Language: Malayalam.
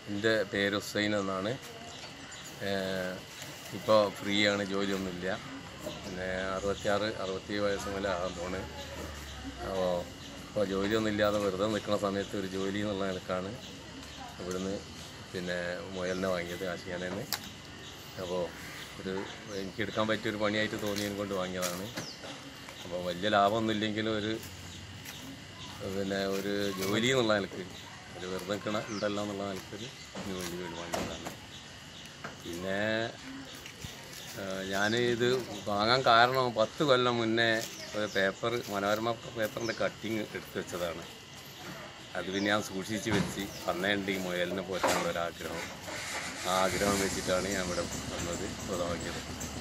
എൻ്റെ പേര് ഹുസൈൻ എന്നാണ് ഇപ്പോൾ ഫ്രീ ആണ് ജോലിയൊന്നുമില്ല പിന്നെ അറുപത്തിയാറ് അറുപത്തി വയസ്സ് മുതൽ ആകാൻ പോണ് അപ്പോൾ ഇപ്പോൾ ജോലിയൊന്നും ഇല്ലാതെ വെറുതെ നിൽക്കുന്ന സമയത്ത് ഒരു ജോലി എന്നുള്ള നിലക്കാണ് ഇവിടുന്ന് പിന്നെ മുയലിനെ വാങ്ങിയത് ആശിയാനെന്ന് അപ്പോൾ ഒരു എനിക്ക് എടുക്കാൻ പറ്റിയ ഒരു പണിയായിട്ട് തോന്നിയതിനെ കൊണ്ട് വാങ്ങിയതാണ് അപ്പോൾ വലിയ ലാഭമൊന്നും ഇല്ലെങ്കിലും ഒരു പിന്നെ ഒരു ജോലി എന്നുള്ള നിലക്ക് ഒരു വെറുതെ നിൽക്കണ ഉണ്ടല്ലോ എന്നുള്ള നിലക്കൊരു ജോലി വേണ്ടി വാങ്ങിയതാണ് പിന്നെ ഞാൻ ഇത് വാങ്ങാൻ കാരണം പത്ത് കൊല്ലം മുന്നേ ഒരു പേപ്പർ മനോരമ പേപ്പറിൻ്റെ കട്ടിങ് എടുത്തു വെച്ചതാണ് അത് പിന്നെ ഞാൻ സൂക്ഷിച്ച് വെച്ച് പന്നേണ്ട് ഈ മുയലിനെ പോറ്റാനുള്ള ഒരാഗ്രഹം ആ ആഗ്രഹം വെച്ചിട്ടാണ് ഞാൻ ഇവിടെ വന്നത് ഇവിടെ വാങ്ങിയത്